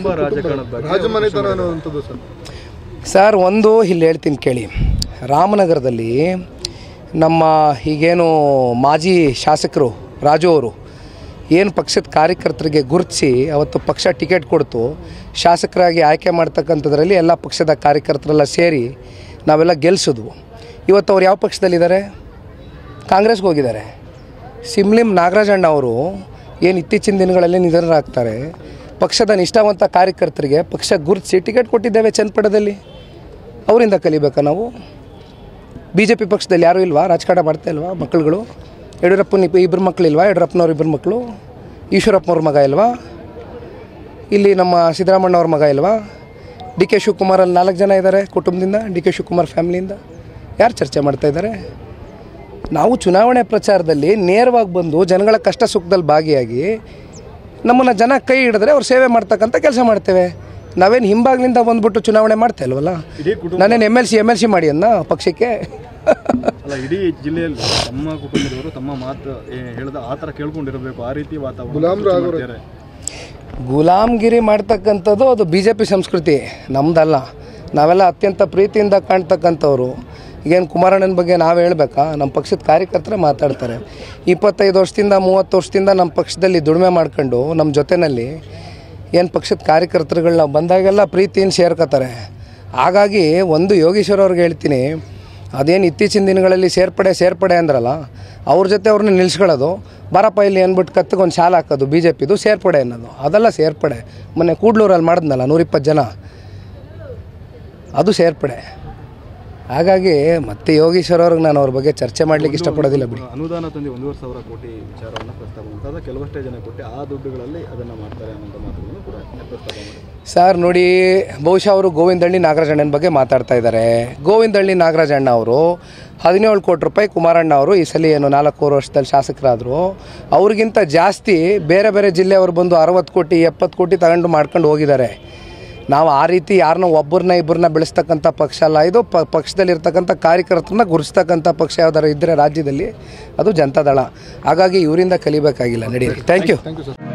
ರಾಜಕಾರಣದ ಬಗ್ಗೆ ರಾಜಮನೆತನ ಅನ್ನುವಂಥದ್ದು ಸರ್ ಸರ್ ಒಂದು ಇಲ್ಲಿ ಹೇಳ್ತೀನಿ ಕೇಳಿ ರಾಮನಗರದಲ್ಲಿ ನಮ್ಮ ಈಗೇನು ಮಾಜಿ ಶಾಸಕರು ರಾಜು ಅವರು ಏನು ಪಕ್ಷದ ಕಾರ್ಯಕರ್ತರಿಗೆ ಗುರುತಿಸಿ ಅವತ್ತು ಪಕ್ಷ ಟಿಕೆಟ್ ಕೊಡ್ತು ಶಾಸಕರಾಗಿ ಆಯ್ಕೆ ಮಾಡ್ತಕ್ಕಂಥದ್ರಲ್ಲಿ ಎಲ್ಲ ಪಕ್ಷದ ಕಾರ್ಯಕರ್ತರೆಲ್ಲ ಸೇರಿ ನಾವೆಲ್ಲ ಗೆಲ್ಲಿಸಿದ್ವು ಇವತ್ತು ಅವ್ರು ಯಾವ ಪಕ್ಷದಲ್ಲಿದ್ದಾರೆ ಕಾಂಗ್ರೆಸ್ಗೆ ಹೋಗಿದ್ದಾರೆ ಸಿಮ್ಲಿಂ ನಾಗರಾಜಣ್ಣ ಅವರು ಏನು ಇತ್ತೀಚಿನ ದಿನಗಳಲ್ಲಿ ನಿಧನರಾಗ್ತಾರೆ ಪಕ್ಷದ ನಿಷ್ಠಾವಂತ ಕಾರ್ಯಕರ್ತರಿಗೆ ಪಕ್ಷ ಗುರುತಿಸಿ ಟಿಕೆಟ್ ಕೊಟ್ಟಿದ್ದೇವೆ ಚನ್ನಪಟ್ಟಣದಲ್ಲಿ ಅವರಿಂದ ಕಲಿಬೇಕಾ ನಾವು ಬಿ ಜೆ ಪಿ ಪಕ್ಷದಲ್ಲಿ ಯಾರೂ ಇಲ್ವಾ ರಾಜಕಾರಣ ಮಾಡ್ತಾ ಇಲ್ವಾ ಮಕ್ಕಳುಗಳು ಯಡಿಯೂರಪ್ಪನ ಇಬ್ಬ- ಇಬ್ಬರು ಮಕ್ಕಳಿಲ್ವಾ ಯಡಿಯೂರಪ್ಪನವ್ರ ಇಬ್ಬರು ಮಕ್ಕಳು ಈಶ್ವರಪ್ಪನವ್ರ ಮಗ ಇಲ್ವಾ ಇಲ್ಲಿ ನಮ್ಮ ಸಿದ್ದರಾಮಣ್ಣವ್ರ ಮಗ ಇಲ್ವಾ ಡಿ ಕೆ ಶಿವಕುಮಾರಲ್ಲಿ ನಾಲ್ಕು ಜನ ಇದ್ದಾರೆ ಕುಟುಂಬದಿಂದ ಡಿ ಕೆ ಶಿವಕುಮಾರ್ ಫ್ಯಾಮಿಲಿಯಿಂದ ಯಾರು ಚರ್ಚೆ ಮಾಡ್ತಾ ಇದ್ದಾರೆ ನಾವು ಚುನಾವಣೆ ಪ್ರಚಾರದಲ್ಲಿ ನೇರವಾಗಿ ಬಂದು ಜನಗಳ ಕಷ್ಟ ಸುಖದಲ್ಲಿ ಭಾಗಿಯಾಗಿ ನಮ್ಮನ್ನು ಜನ ಕೈ ಹಿಡಿದ್ರೆ ಅವ್ರು ಸೇವೆ ಮಾಡ್ತಕ್ಕಂಥ ಕೆಲಸ ಮಾಡ್ತೇವೆ ನಾವೇನು ಹಿಂಬಾಗ್ಲಿಂದ ಬಂದ್ಬಿಟ್ಟು ಚುನಾವಣೆ ಮಾಡ್ತಾ ಇಲ್ವಲ್ಲ ಇಡೀ ಕುಟುಂಬ ನಾನೇನು M L C M L C ಮಾಡಿ ಅನ್ನ ಪಕ್ಷಕ್ಕೆ ಅಲ್ಲ ಇಡೀ ಜಿಲ್ಲೆಯಲ್ಲಿ ತಮ್ಮ ಕುಟುಂಬದವರು ತಮ್ಮ ಮಾತು ಏ, ಹೇಳ್ದ ಆ ಥರ ಕೇಳ್ಕೊಂಡಿರಬೇಕು ಆ ರೀತಿ ವಾತಾವರಣ ಸೃಷ್ಟಿ ಮಾಡ್ತಿದ್ದಾರೆ. ಗುಲಾಮ್ಗಿರಿ ಮಾಡ್ತಕ್ಕಂಥದ್ದು ಅದು ಬಿ ಜೆ ಪಿ ಸಂಸ್ಕೃತಿ ನಮ್ದಲ್ಲ ನಾವೆಲ್ಲ ಅತ್ಯಂತ ಪ್ರೀತಿಯಿಂದ ಕಾಣ್ತಕ್ಕಂಥವ್ರು ಈಗೇನು ಕುಮಾರಣ್ಣನ ಬಗ್ಗೆ ನಾವು ಹೇಳಬೇಕಾ ನಮ್ಮ ಪಕ್ಷದ ಕಾರ್ಯಕರ್ತರೇ ಮಾತಾಡ್ತಾರೆ ಇಪ್ಪತ್ತೈದು ವರ್ಷದಿಂದ ಮೂವತ್ತು ವರ್ಷದಿಂದ ನಮ್ಮ ಪಕ್ಷದಲ್ಲಿ ದುಡಿಮೆ ಮಾಡ್ಕೊಂಡು ನಮ್ಮ ಜೊತೆಯಲ್ಲಿ ಏನು ಪಕ್ಷದ ಕಾರ್ಯಕರ್ತರುಗಳು ನಾವು ಬಂದಾಗೆಲ್ಲ ಪ್ರೀತಿಯಿಂದ ಸೇರ್ಕೋತಾರೆ ಹಾಗಾಗಿ ಒಂದು ಯೋಗೀಶ್ವರ ಅವ್ರಿಗೆ ಹೇಳ್ತೀನಿ ಅದೇನು ಇತ್ತೀಚಿನ ದಿನಗಳಲ್ಲಿ ಸೇರ್ಪಡೆ ಸೇರ್ಪಡೆ ಅಂದ್ರಲ್ಲ ಅವ್ರ ಜೊತೆ ಅವ್ರನ್ನ ನಿಲ್ಸ್ಕೊಳ್ಳೋದು ಬರಪ್ಪ ಇಲ್ಲಿ ಅಂದ್ಬಿಟ್ಟು ಕತ್ತಿಗೆ ಒಂದು ಶಾಲೆ ಹಾಕೋದು ಬಿ ಜೆ ಪಿದು ಸೇರ್ಪಡೆ ಅನ್ನೋದು ಅದೆಲ್ಲ ಸೇರ್ಪಡೆ ಮೊನ್ನೆ ಕೂಡ್ಲೂರಲ್ಲಿ ಮಾಡಿದ್ನಲ್ಲ ನೂರಿಪ್ಪತ್ತು ಜನ ಅದು ಸೇರ್ಪಡೆ ಹಾಗಾಗಿ ಮತ್ತೆ ಯೋಗೀಶ್ವರ ಅವ್ರಿಗೆ ನಾನು ಅವ್ರ ಬಗ್ಗೆ ಚರ್ಚೆ ಮಾಡ್ಲಿಕ್ಕೆ ಇಷ್ಟಪಡೋದಿಲ್ಲ ಬಿಡಿ ಅನುದಾನ ತಂದು ಒಂದೂವರೆ ಸಾವಿರ ಕೋಟಿ ವಿಚಾರವನ್ನು ಪ್ರಸ್ತಾಪ ಮಾಡ್ತಾರೆ ಕೆಲವಷ್ಟೇ ಜನ ಕೊಟ್ಟು ಆ ದುಡ್ಡುಗಳಲ್ಲಿ ಅದನ್ನು ಮಾಡ್ತಾರೆ ಅನ್ನೋಂಥ ಮಾತುಗಳನ್ನು ಕೂಡ ಪ್ರಸ್ತಾಪ ಮಾಡಿ ಸರ್ ನೋಡಿ ಬಹುಶಃ ಅವರು ಗೋವಿಂದಳ್ಳಿ ನಾಗರಾಜಣ್ಣನ ಬಗ್ಗೆ ಮಾತಾಡ್ತಾ ಇದ್ದಾರೆ ಗೋವಿಂದಳ್ಳಿ ನಾಗರಾಜಣ್ಣ ಅವರು ಹದಿನೇಳು ಕೋಟಿ ರೂಪಾಯಿ ಕುಮಾರಣ್ಣ ಅವರು ಈ ಸಲ ಏನು ನಾಲ್ಕೂವರೆ ವರ್ಷದಲ್ಲಿ ಶಾಸಕರಾದರು ಅವ್ರಿಗಿಂತ ಜಾಸ್ತಿ ಬೇರೆ ಬೇರೆ ಜಿಲ್ಲೆಯವರು ಬಂದು ಅರವತ್ತು ಕೋಟಿ ಎಪ್ಪತ್ತು ಕೋಟಿ ತಗೊಂಡು ಮಾಡ್ಕೊಂಡು ಹೋಗಿದ್ದಾರೆ ನಾವು ಆ ರೀತಿ ಯಾರನ್ನ ಒಬ್ಬರನ್ನ ಇಬ್ಬರನ್ನ ಬೆಳೆಸ್ತಕ್ಕಂಥ ಪಕ್ಷ ಅಲ್ಲ ಇದು ಪ ಪಕ್ಷದಲ್ಲಿರ್ತಕ್ಕಂಥ ಕಾರ್ಯಕರ್ತರನ್ನ ಗುರುಸ್ತಕ್ಕಂಥ ಪಕ್ಷ ಯಾವ್ದಾರು ಇದ್ದರೆ ರಾಜ್ಯದಲ್ಲಿ ಅದು ಜನತಾದಳ ಹಾಗಾಗಿ ಇವರಿಂದ ಕಲಿಬೇಕಾಗಿಲ್ಲ ನಡೀರಿ thank you thank you sir